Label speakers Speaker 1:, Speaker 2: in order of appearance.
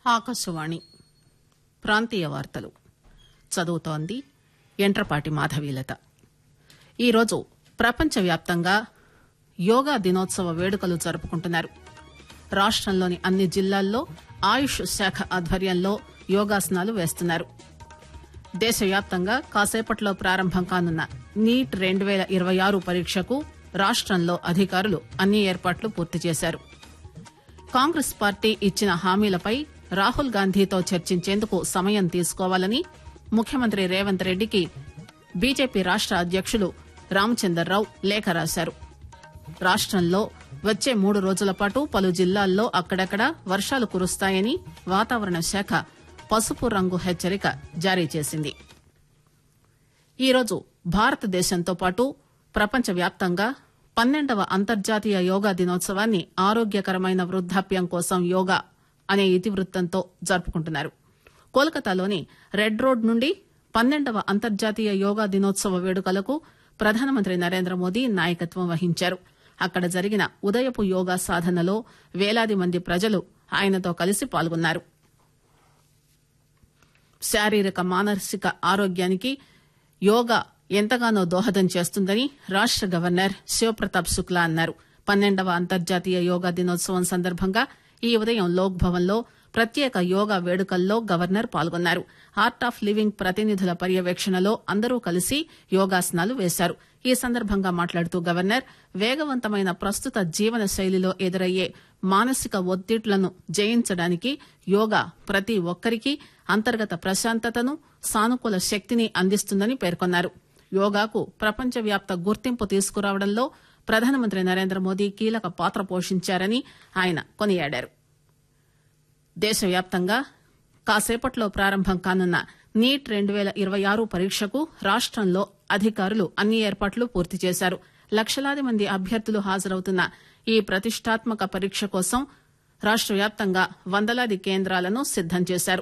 Speaker 1: ఆకాశవాణి ప్రాంతీయ వార్తలు చదువుతోంది ఎంట్రపాటి మాధవీలత ఈరోజు ప్రపంచవ్యాప్తంగా యోగా దినోత్సవ వేడుకలు జరుపుకుంటున్నారు రాష్టంలోని అన్ని జిల్లాల్లో ఆయుష్ శాఖ ఆధ్వర్యంలో యోగాసనాలు వేస్తున్నారు దేశవ్యాప్తంగా కాసేపట్లో ప్రారంభం కానున్న నీట్ రెండు పేల ఇరవై ఆరు పరీక్షకు రాష్టంలో అధికారులు అన్ని ఏర్పాట్లు పూర్తి చేశారు కాంగ్రెస్ పార్టీ ఇచ్చిన హామీలపై రాహుల్ గాంధీతో చర్చించేందుకు సమయం తీసుకోవాలని ముఖ్యమంత్రి రేవంత్ రెడ్డికి బీజేపీ రాష్ట అధ్యకులు రామచందర్రావు లేఖ రాశారు రాష్టంలో వచ్చే మూడు రోజుల పాటు పలు జిల్లాల్లో అక్కడక్కడా వర్షాలు కురుస్తాయని వాతావరణ శాఖ పసుపు రంగు హెచ్చరిక జారీ చేసింది ఈరోజు భారతదేశంతో పాటు ప్రపంచవ్యాప్తంగా పన్నెండవ అంతర్జాతీయ యోగా దినోత్సవాన్ని ఆరోగ్యకరమైన వృద్దాప్యం కోసం యోగా అనే ఇతివృత్తంతో జరుపుకుంటున్నారు కోల్కతాలోని రెడ్ రోడ్ నుండి పన్నెండవ అంతర్జాతీయ యోగా దినోత్సవ వేడుకలకు ప్రధానమంత్రి నరేంద్ర మోదీ నాయకత్వం వహించారు అక్కడ జరిగిన ఉదయపు యోగా సాధనలో వేలాది మంది ప్రజలు ఆయనతో కలిసి పాల్గొన్నారు శారీరక మానసిక ఆరోగ్యానికి యోగా ఎంతగానో దోహదం చేస్తుందని రాష్ట గవర్నర్ శివప్రతాప్ శుక్లా అన్నారు పన్నెండవ అంతర్జాతీయ యోగా దినోత్సవం సందర్భంగా ఈ ఉదయం లోక్ భవన్ లో ప్రత్యేక యోగా వేడుకల్లో గవర్నర్ పాల్గొన్నారు ఆర్ట్ ఆఫ్ లివింగ్ ప్రతినిధుల పర్యవేక్షణలో అందరూ కలిసి యోగాసనాలు వేశారు ఈ సందర్భంగా మాట్లాడుతూ గవర్నర్ వేగవంతమైన ప్రస్తుత జీవన శైలిలో ఎదురయ్యే మానసిక ఒత్తిళ్లను జయించడానికి యోగా ప్రతి ఒక్కరికి అంతర్గత ప్రశాంతతను సానుకూల శక్తిని అందిస్తుందని పేర్కొన్నారు యోగాకు ప్రపంచవ్యాప్త గుర్తింపు తీసుకురావడంలో ప్రధానమంత్రి నరేంద్ర మోదీ కీలక పాత్ర పోషించారని ఆయన కొనియాడారు దేశవ్యాప్తంగా కాసేపట్లో ప్రారంభం కానున్న నీట్ రెండు పేల ఇరవై ఆరు పరీక్షకు రాష్టంలో అధికారులు అన్ని ఏర్పాట్లు పూర్తి చేశారు లక్షలాది మంది అభ్యర్థులు హాజరవుతున్న ఈ ప్రతిష్టాత్మక పరీక్ష కోసం రాష్ట వ్యాప్తంగా వందలాది కేంద్రాలను సిద్దం చేశారు